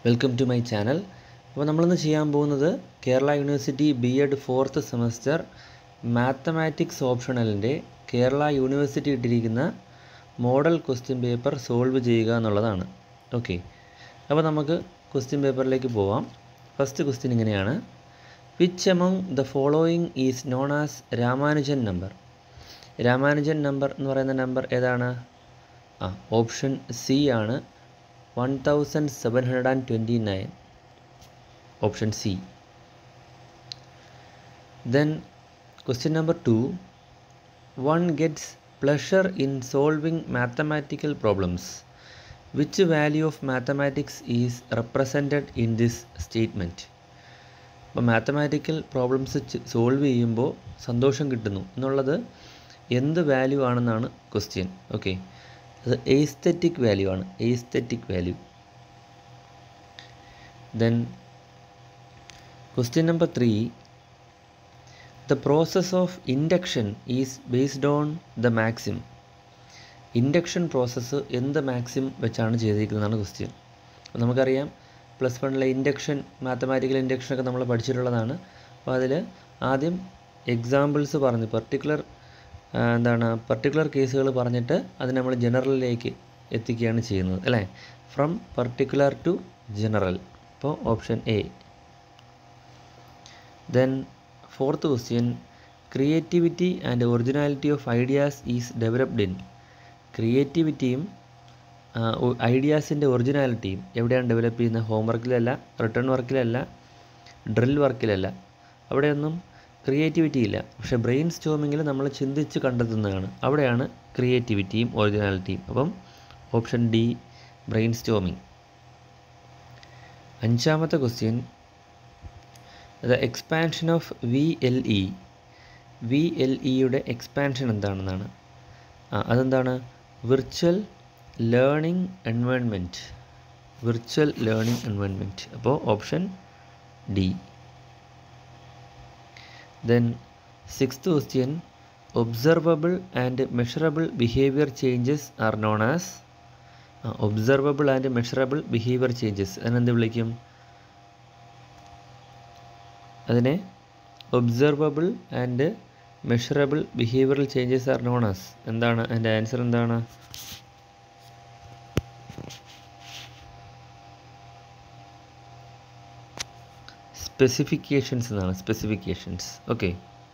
welcome to my channel അപ്പോൾ നമ്മളിന്ന് ചെയ്യാൻ പോകുന്നത് Kerala university B Ed fourth semester mathematics ഓപ്ഷണലിൻ്റെ കേരള യൂണിവേഴ്സിറ്റി ഇട്ടിരിക്കുന്ന മോഡൽ ക്വസ്റ്റ്യൻ പേപ്പർ സോൾവ് ചെയ്യുക എന്നുള്ളതാണ് ഓക്കെ അപ്പോൾ നമുക്ക് ക്വസ്റ്റ്യൻ പേപ്പറിലേക്ക് പോവാം ഫസ്റ്റ് ക്വസ്റ്റ്യൻ ഇങ്ങനെയാണ് which among the following is known as Ramanujan number Ramanujan number എന്ന് പറയുന്ന നമ്പർ ഏതാണ് ആ ഓപ്ഷൻ സി ആണ് one thousand seven hundred and twenty nine option C then question number two one gets pleasure in solving mathematical problems which value of mathematics is represented in this statement അപ്പോൾ mathematical problems solve ചെയ്യുമ്പോൾ സന്തോഷം കിട്ടുന്നു എന്നുള്ളത് എന്ത് value ആണെന്നാണ് question okay അത് aesthetic value ആണ് aesthetic value then question number three the process of induction is based on the maxim induction process എന്ത് മാക്സിം വെച്ചാണ് ചെയ്തിരിക്കുന്നതാണ് ക്വസ്റ്റ്യൻ അപ്പോൾ നമുക്കറിയാം പ്ലസ് വണ്ണിലെ ഇൻഡക്ഷൻ മാത്തമാറ്റിക്കൽ ഇൻഡക്ഷനൊക്കെ നമ്മൾ പഠിച്ചിട്ടുള്ളതാണ് അപ്പോൾ അതിൽ ആദ്യം എക്സാമ്പിൾസ് പറഞ്ഞു പെർട്ടിക്കുലർ എന്താണ് പർട്ടിക്കുലർ കേസുകൾ പറഞ്ഞിട്ട് അത് നമ്മൾ ജനറലിലേക്ക് എത്തിക്കുകയാണ് ചെയ്യുന്നത് അല്ലേ ഫ്രം പർട്ടിക്കുലർ ടു ജനറൽ അപ്പോൾ option A then fourth question creativity and originality of ideas is developed in ക്രിയേറ്റിവിറ്റിയും ഐഡിയാസിൻ്റെ ഒറിജിനാലിറ്റിയും എവിടെയാണ് ഡെവലപ്പ് ചെയ്യുന്നത് ഹോംവർക്കിലല്ല റിട്ടേൺ വർക്കിലല്ല ഡ്രിൽ വർക്കിലല്ല അവിടെയൊന്നും ക്രിയേറ്റിവിറ്റി ഇല്ല പക്ഷേ ബ്രെയിൻ സ്റ്റോമിങ്ങിൽ നമ്മൾ ചിന്തിച്ച് കണ്ടെത്തുന്നതാണ് അവിടെയാണ് ക്രിയേറ്റിവിറ്റിയും ഒറിജിനാലിറ്റിയും അപ്പം ഓപ്ഷൻ ഡി ബ്രെയിൻ സ്റ്റോമിങ് അഞ്ചാമത്തെ question the expansion of V L E V L ഇയുടെ എക്സ്പാൻഷൻ എന്താണെന്നാണ് ആ അതെന്താണ് virtual learning environment virtual learning environment അപ്പോൾ option D then sixth question observable and measurable behaviour changes are known as observable and measurable behaviour changes അതിനെന്ത് വിളിക്കും അതിനെ observable and measurable behavioural changes are known as എന്താണ് അതിൻ്റെ answer എന്താണ് specifications എന്നാണ് specifications okay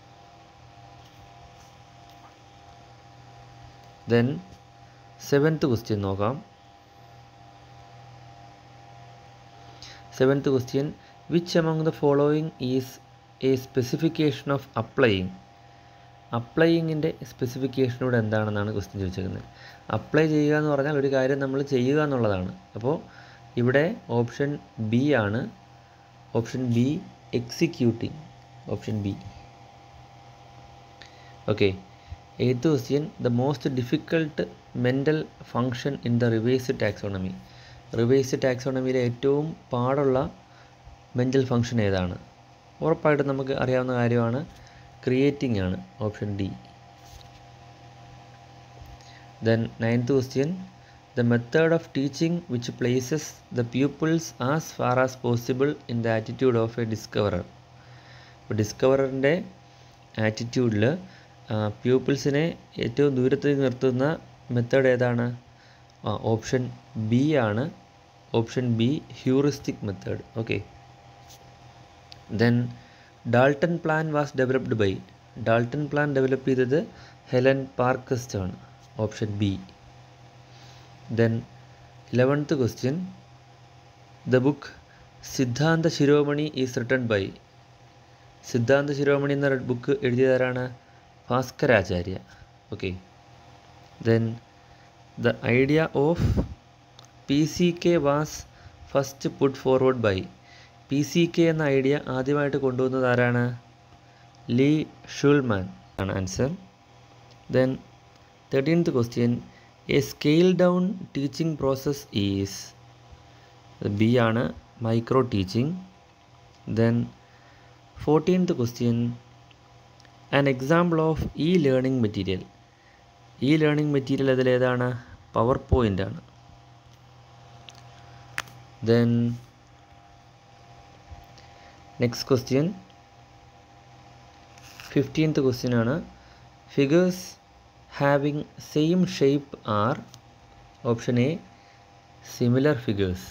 then seventh question നോക്കാം seventh question which among the following is a specification of applying അപ്ലൈയിങ്ങിൻ്റെ സ്പെസിഫിക്കേഷനോട് എന്താണെന്നാണ് ക്വസ്റ്റ്യൻ ചോദിച്ചിരിക്കുന്നത് അപ്ലൈ ചെയ്യുക എന്ന് പറഞ്ഞാൽ ഒരു കാര്യം നമ്മൾ ചെയ്യുക എന്നുള്ളതാണ് അപ്പോൾ ഇവിടെ ഓപ്ഷൻ ബി ആണ് option B executing option B okay eighth question the most difficult mental function in the reverse taxonomy reverse ടാക്സോണമിയിലെ ഏറ്റവും പാടുള്ള മെൻ്റൽ ഫങ്ഷൻ ഏതാണ് ഉറപ്പായിട്ടും നമുക്ക് അറിയാവുന്ന കാര്യമാണ് ക്രിയേറ്റിംഗ് ആണ് option D then ninth question the method of teaching which places the pupils as far as possible in the attitude of a discoverer ഇപ്പോൾ ഡിസ്കവറിൻ്റെ ആറ്റിറ്റ്യൂഡിൽ പ്യൂപ്പിൾസിനെ ഏറ്റവും ദൂരത്ത് നിർത്തുന്ന മെത്തേഡ് ഏതാണ് ഓപ്ഷൻ ബി ആണ് option B heuristic method okay then Dalton plan was developed by Dalton plan develop ചെയ്തത് Helen Parkhurst ആണ് option B then eleventh question the book Siddhanta Shiromani is written by Siddhanta Shiromani എന്ന book എഴുതിയതാരാണ് Bhaskaracharya okay then the idea of P C K was first put forward by P C K എന്ന idea ആദ്യമായിട്ട് കൊണ്ടുവന്നത് ആരാണ് Lee Shulman ആണ് answer then thirteenth question a scale down teaching process is B ആണ് micro teaching then fourteenth question an example of E learning material E learning material അതിലേതാണ് PowerPoint ആണ് then next question fifteenth question ആണ് figures having same shape are option A similar figures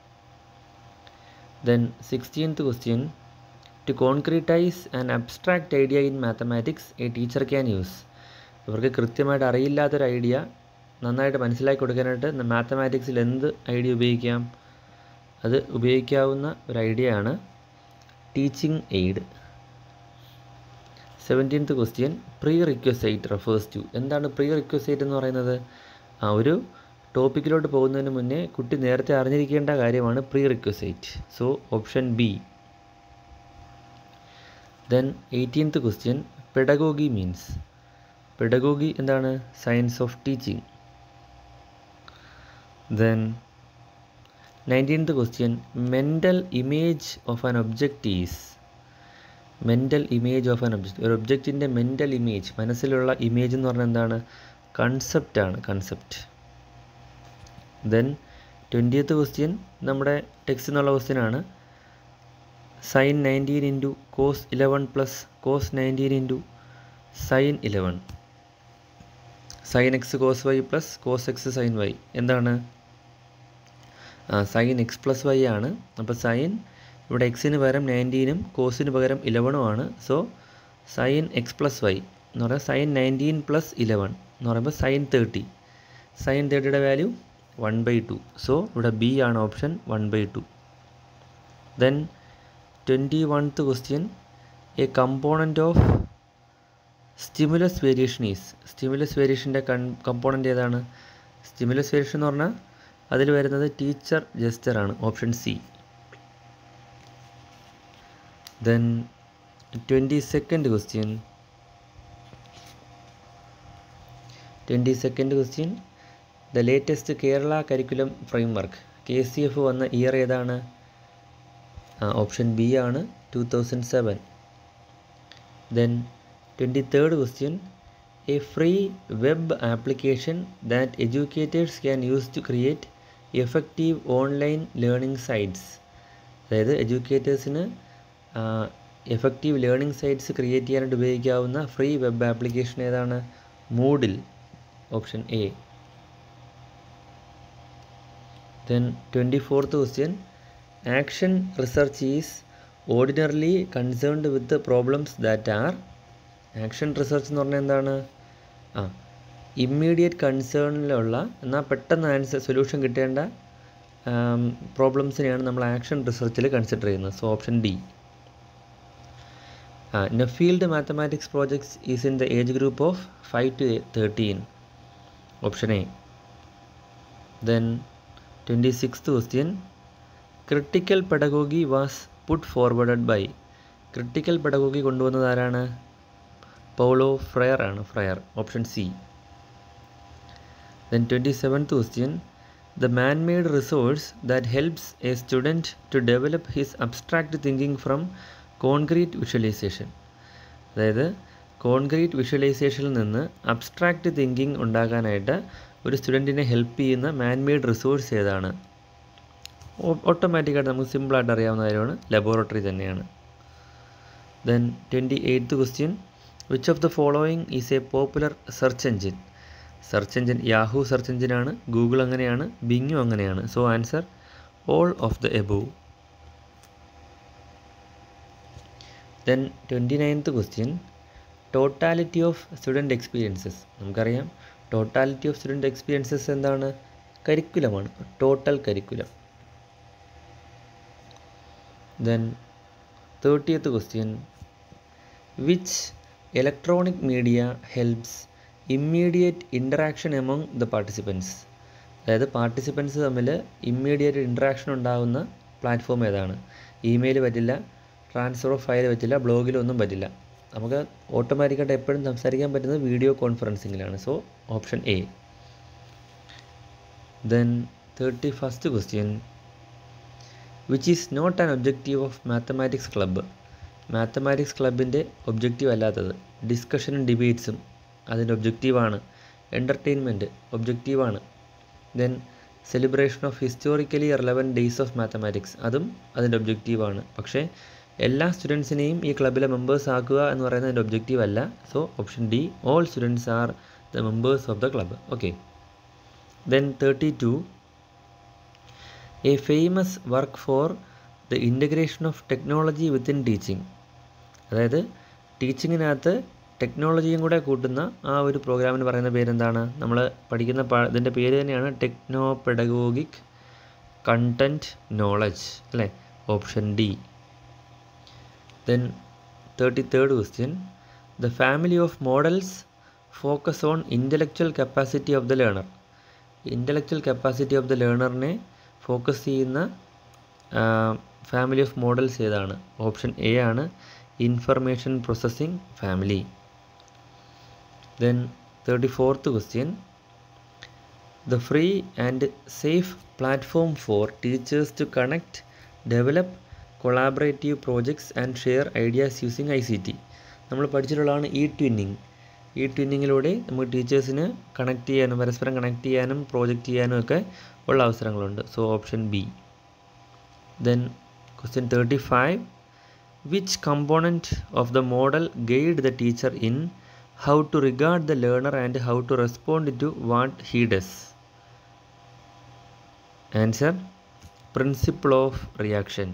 then sixteenth question to concretize and abstract idea in mathematics a teacher can use ഇവർക്ക് കൃത്യമായിട്ട് അറിയില്ലാത്തൊരു idea നന്നായിട്ട് മനസ്സിലാക്കി കൊടുക്കാനായിട്ട് മാത്തമാറ്റിക്സിൽ എന്ത് idea ഉപയോഗിക്കാം അത് ഉപയോഗിക്കാവുന്ന ഒരു ഐഡിയ ആണ് teaching aid seventeenth question prerequisite refers to എന്താണ് പ്രീ റിക്വസൈറ്റ് എന്ന് പറയുന്നത് ആ ഒരു ടോപ്പിക്കിലോട്ട് പോകുന്നതിന് മുന്നേ കുട്ടി നേരത്തെ അറിഞ്ഞിരിക്കേണ്ട കാര്യമാണ് prerequisite so option B then eighteenth question pedagogy means pedagogy എന്താണ് science of teaching then nineteenth question mental image of an object is mental image of an object ഒരു ഒബ്ജക്റ്റിൻ്റെ മെൻ്റൽ ഇമേജ് മനസ്സിലുള്ള ഇമേജ് എന്ന് പറഞ്ഞാൽ എന്താണ് കൺസെപ്റ്റാണ് concept then twentieth question നമ്മുടെ text എന്നുള്ള ക്വസ്റ്റ്യൻ ആണ് sine nineteen into cos eleven plus cos nineteen into sine eleven sine X cos Y plus cos x sine Y എന്താണ് സൈൻ എക്സ് പ്ലസ് വൈ ആണ് അപ്പോൾ സൈൻ ഇവിടെ എക്സിന് പകരം നയൻറ്റീനും കോസിന് പകരം ഇലവനും ആണ് so sine X plus Y എന്ന് പറയുമ്പോൾ സൈൻ നയൻറ്റീൻ പ്ലസ് ഇലവൻ എന്ന് പറയുമ്പോൾ സൈൻ തേർട്ടി സൈൻ തേർട്ടിയുടെ value one by two so ഇവിടെ ബി ആണ് option one by two then twenty വൺത്ത് question a component of stimulus variation is stimulus വേരിയേഷൻ്റെ കൺ കമ്പോണൻ്റ് ഏതാണ് സ്റ്റിമുലസ് വേരിയേഷൻ എന്ന് പറഞ്ഞാൽ അതിൽ വരുന്നത് ടീച്ചർ ജസ്റ്ററാണ് option C then twenty second question twenty second question the latest Kerala curriculum framework K C F വന്ന ഇയർ ഏതാണ് ഓപ്ഷൻ ബി ആണ് two thousand seven then twenty third question a free web application that educators can use to create effective online learning sites അതായത് എഡ്യൂക്കേറ്റേഴ്സിന് effective learning sites create ചെയ്യാനായിട്ട് ഉപയോഗിക്കാവുന്ന free web application ഏതാണ് Moodle option A then twenty fourth question action research is ordinarily concerned with problems that are action research എന്ന് പറഞ്ഞാൽ എന്താണ് ആ immediate കൺസേണിലുള്ള എന്നാൽ പെട്ടെന്ന് ആൻസർ സൊല്യൂഷൻ കിട്ടേണ്ട പ്രോബ്ലംസിനെയാണ് നമ്മൾ ആക്ഷൻ റിസർച്ചിൽ കൺസിഡർ ചെയ്യുന്നത് so option D Nuffield mathematics projects is in the age group of five to thirteen option A then twenty sixth question critical pedagogy was put forwarded by critical pedagogy കൊണ്ടുവന്നത് ആരാണ് Paulo Freire ആണ് Freire option C then twenty seventh question the man made resource that helps a student to develop his abstract thinking from concrete visualization അതായത് concrete വിഷ്വലൈസേഷനിൽ നിന്ന് abstract thinking ഉണ്ടാക്കാനായിട്ട് ഒരു സ്റ്റുഡൻറ്റിനെ help ചെയ്യുന്ന മാൻ made resource ഏതാണ് ഓട്ടോമാറ്റിക്കായിട്ട് നമുക്ക് സിമ്പിളായിട്ട് അറിയാവുന്ന കാര്യമാണ് ലബോറട്ടറി തന്നെയാണ് then twenty eighth question which of the following is a popular search engine search engine Yahoo search എഞ്ചിനാണ് ഗൂഗിൾ അങ്ങനെയാണ് ബിങ്ങു അങ്ങനെയാണ് so answer all of the above then twenty ninth question totality of student experiences നമുക്കറിയാം totality of student experiences എന്താണ് കരിക്കുലമാണ് total curriculum then thirtieth question which electronic media helps immediate interaction among the participants അതായത് participants തമ്മിൽ immediate interaction ഉണ്ടാകുന്ന platform ഏതാണ് email പറ്റില്ല transfer of file പറ്റില്ല ബ്ലോഗിലൊന്നും പറ്റില്ല നമുക്ക് ഓട്ടോമാറ്റിക്കായിട്ട് എപ്പോഴും സംസാരിക്കാൻ പറ്റുന്നത് വീഡിയോ കോൺഫറൻസിങ്ങിലാണ് so option A then thirty first question which is not an objective of mathematics club mathematics ക്ലബിൻ്റെ ഒബ്ജക്റ്റീവ് അല്ലാത്തത് ഡിസ്കഷനും ഡിബേറ്റ്സും അതിൻ്റെ ഒബ്ജക്റ്റീവാണ് എൻ്റർടൈൻമെൻറ്റ് ഒബ്ജക്റ്റീവാണ് then celebration of historically relevant days of mathematics അതും അതിൻ്റെ ഒബ്ജക്റ്റീവാണ് പക്ഷേ എല്ലാ സ്റ്റുഡൻസിനെയും ഈ ക്ലബിലെ മെമ്പേഴ്സ് ആക്കുക എന്ന് പറയുന്നത് എൻ്റെ ഒബ്ജക്റ്റീവ് അല്ല so option D all students are the members of the club okay then thirty two a famous work for the integration of technology within teaching അതായത് ടീച്ചിങ്ങിനകത്ത് ടെക്നോളജിയും കൂടെ കൂട്ടുന്ന ആ ഒരു പ്രോഗ്രാമിന് പറയുന്ന പേരെന്താണ് നമ്മൾ പഠിക്കുന്ന പ ഇതിൻ്റെ പേര് തന്നെയാണ് ടെക്നോ പെഡഗോഗിക് കണ്ടൻറ്റ് നോളജ് അല്ലേ option D then thirty third question the family of models focus on intellectual capacity of the learner intellectual capacity of the ലേണറിനെ ഫോക്കസ് ചെയ്യുന്ന ഫാമിലി ഓഫ് മോഡൽസ് ഏതാണ് ഓപ്ഷൻ എ ആണ് information processing family then thirty fourth question the free and safe platform for teachers to connect develop collaborative projects and share ideas using I C T നമ്മൾ പഠിച്ചിട്ടുള്ളതാണ് E twinning ഈ ട്വിന്നിങ്ങിലൂടെ നമുക്ക് ടീച്ചേഴ്സിന് connect ചെയ്യാനും പരസ്പരം connect ചെയ്യാനും project ചെയ്യാനും ഒക്കെ ഉള്ള അവസരങ്ങളുണ്ട് so option B then question thirty five which component of the model guide the teacher in how to regard the learner and how to respond to what he does answer principle of reaction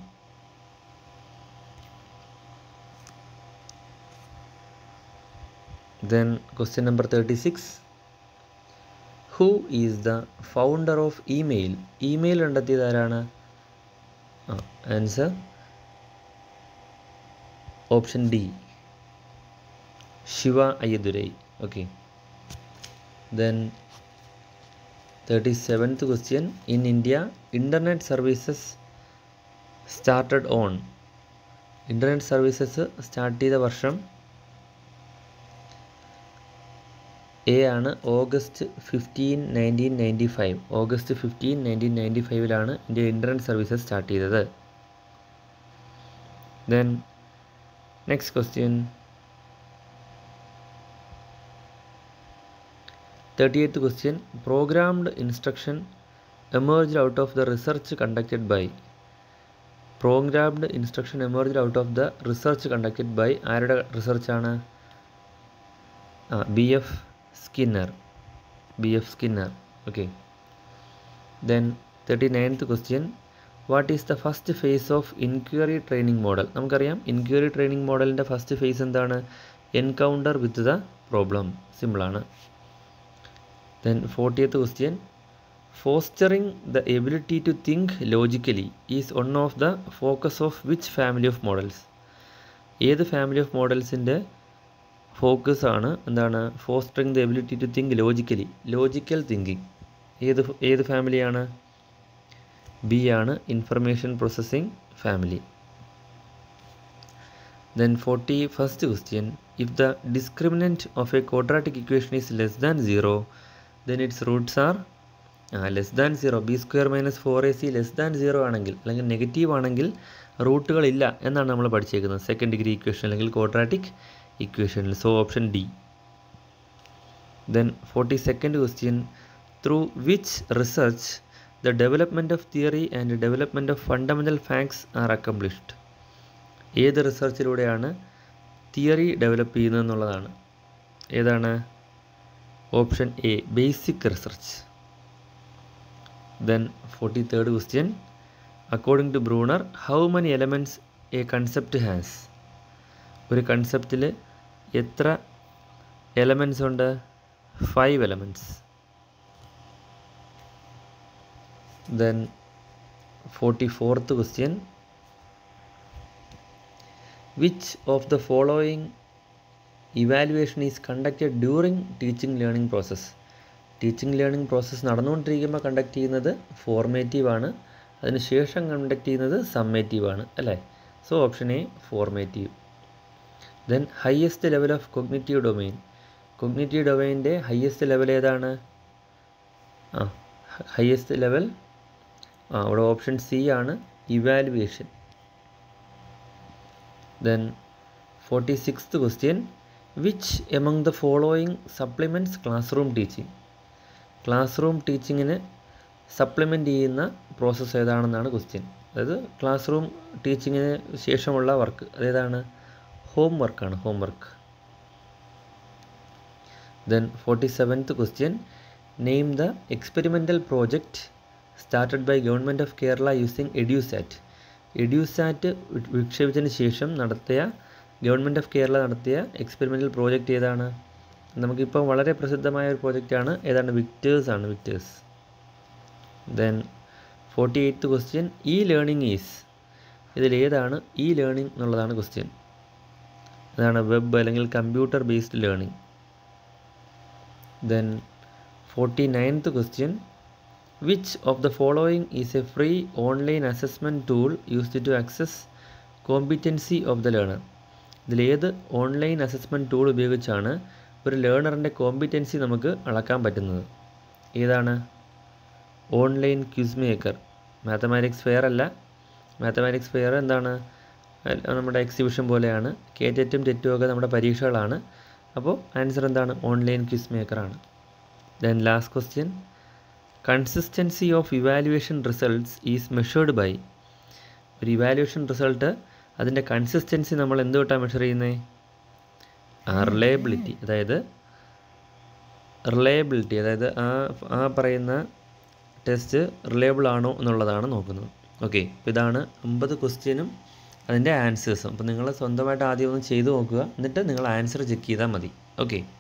then question number 36 who is the founder of email email കണ്ടെത്തിയത് ആരാണ് answer option D Shiva Ayyadurai okay then thirty seventh question in India internet services started on internet services start ചെയ്ത വർഷം A ആണ് August fifteen nineteen ninety ഫൈവ് August fifteen nineteen ninety ഫൈവിലാണ് India internet services start ചെയ്തത് then next question thirty eighth question programmed instruction emerged out of the research conducted by programmed instruction emerged out of the research conducted by ആരുടെ റിസർച്ചാണ് ആ B F Skinner B F Skinner okay then thirty ninth question what is the first phase of inquiry training model നമുക്കറിയാം inquiry training മോഡലിൻ്റെ first phase എന്താണ് encounter with the problem സിമ്പിളാണ് then fortieth question fostering the ability to think logically is one of the focus of which family of models ഏത് family of മോഡൽസിൻ്റെ focus ആണ് എന്താണ് fostering the ability to think logically logical thinking ഏത് ഏത് ഫാമിലിയാണ് B ആണ് information processing family then forty first question if the discriminant of a quadratic equation is less than zero then its roots are ah less than zero B square minus four A C less than zero ആണെങ്കിൽ അല്ലെങ്കിൽ negative ആണെങ്കിൽ റൂട്ടുകളില്ല എന്നാണ് നമ്മൾ പഠിച്ചേക്കുന്നത് second degree equation അല്ലെങ്കിൽ quadratic ഇക്വേഷനിൽ so option D then forty second question through which research the development of theory and development of fundamental facts are accomplished ഏത് റിസർച്ചിലൂടെയാണ് തിയറി ഡെവലപ്പ് ചെയ്യുന്നത് എന്നുള്ളതാണ് ഏതാണ് option A basic research then forty third question according to Bruner how many elements a concept has ഒരു കൺസെപ്റ്റിൽ എത്ര elements ഉണ്ട് five elements then forty fourth question which of the following evaluation is conducted during teaching learning process teaching learning process നടന്നുകൊണ്ടിരിക്കുമ്പോൾ conduct ചെയ്യുന്നത് formative ആണ് അതിനുശേഷം conduct ചെയ്യുന്നത് summative ആണ് അല്ലേ so option A formative then highest level of cognitive domain cognitive ഡൊമൈൻ്റെ highest level ഏതാണ് ആ ഹയസ്റ്റ് ലെവൽ ആ അവിടെ ഓപ്ഷൻ സി ആണ് evaluation then forty sixth question which among the following supplements classroom teaching classroom ടീച്ചിങ്ങിന് supplement ചെയ്യുന്ന process ഏതാണെന്നാണ് question അതായത് ക്ലാസ് റൂം ടീച്ചിങ്ങിന് ശേഷമുള്ള വർക്ക് അതേതാണ് ഹോം വർക്കാണ് homework then forty seventh question name the experimental project started by government of Kerala using EDUSAT EDUSAT വിക്ഷേപിച്ചതിന് ശേഷം നടത്തിയ ഗവൺമെൻറ് ഓഫ് കേരള നടത്തിയ എക്സ്പെരിമെൻ്റൽ പ്രോജക്റ്റ് ഏതാണ് നമുക്കിപ്പോൾ വളരെ പ്രസിദ്ധമായ ഒരു പ്രോജക്റ്റാണ് ഏതാണ് വിക്ടേഴ്സ് ആണ് Victers then forty eighth question E learning is ഇതിലേതാണ് ഇ ലേണിംഗ് എന്നുള്ളതാണ് ക്വസ്റ്റ്യൻ അതാണ് വെബ് അല്ലെങ്കിൽ computer based learning then forty ninth question which of the following is a free online assessment tool used to access competency of the learner ഇതിലേത് online assessment tool ഉപയോഗിച്ചാണ് ഒരു ലേണറിൻ്റെ competency നമുക്ക് അളക്കാൻ പറ്റുന്നത് ഏതാണ് online quiz maker mathematics fair അല്ല mathematics fair എന്താണ് നമ്മുടെ എക്സിബിഷൻ പോലെയാണ് കേറ്ററ്റും ടെറ്റും ഒക്കെ നമ്മുടെ പരീക്ഷകളാണ് അപ്പോൾ ആൻസർ എന്താണ് ഓൺലൈൻ ക്വിസ് മേക്കറാണ് then last question consistency of evaluation results is measured by ഒരു ഇവാലുവേഷൻ റിസൾട്ട് അതിൻ്റെ കൺസിസ്റ്റൻസി നമ്മൾ എന്തുകൊണ്ടാണ് മെഷർ ചെയ്യുന്നത് ആ റിലയബിലിറ്റി അതായത് റിലയബിലിറ്റി അതായത് ആ ആ പറയുന്ന ടെസ്റ്റ് റിലയബിൾ ആണോ എന്നുള്ളതാണ് നോക്കുന്നത് ഓക്കെ അപ്പോൾ ഇതാണ് അമ്പത് ക്വസ്റ്റ്യനും അതിൻ്റെ ആൻസേഴ്സും അപ്പോൾ നിങ്ങൾ സ്വന്തമായിട്ട് ആദ്യം ഒന്ന് ചെയ്ത് നോക്കുക എന്നിട്ട് നിങ്ങൾ ആൻസർ ചെക്ക് ചെയ്താൽ മതി ഓക്കെ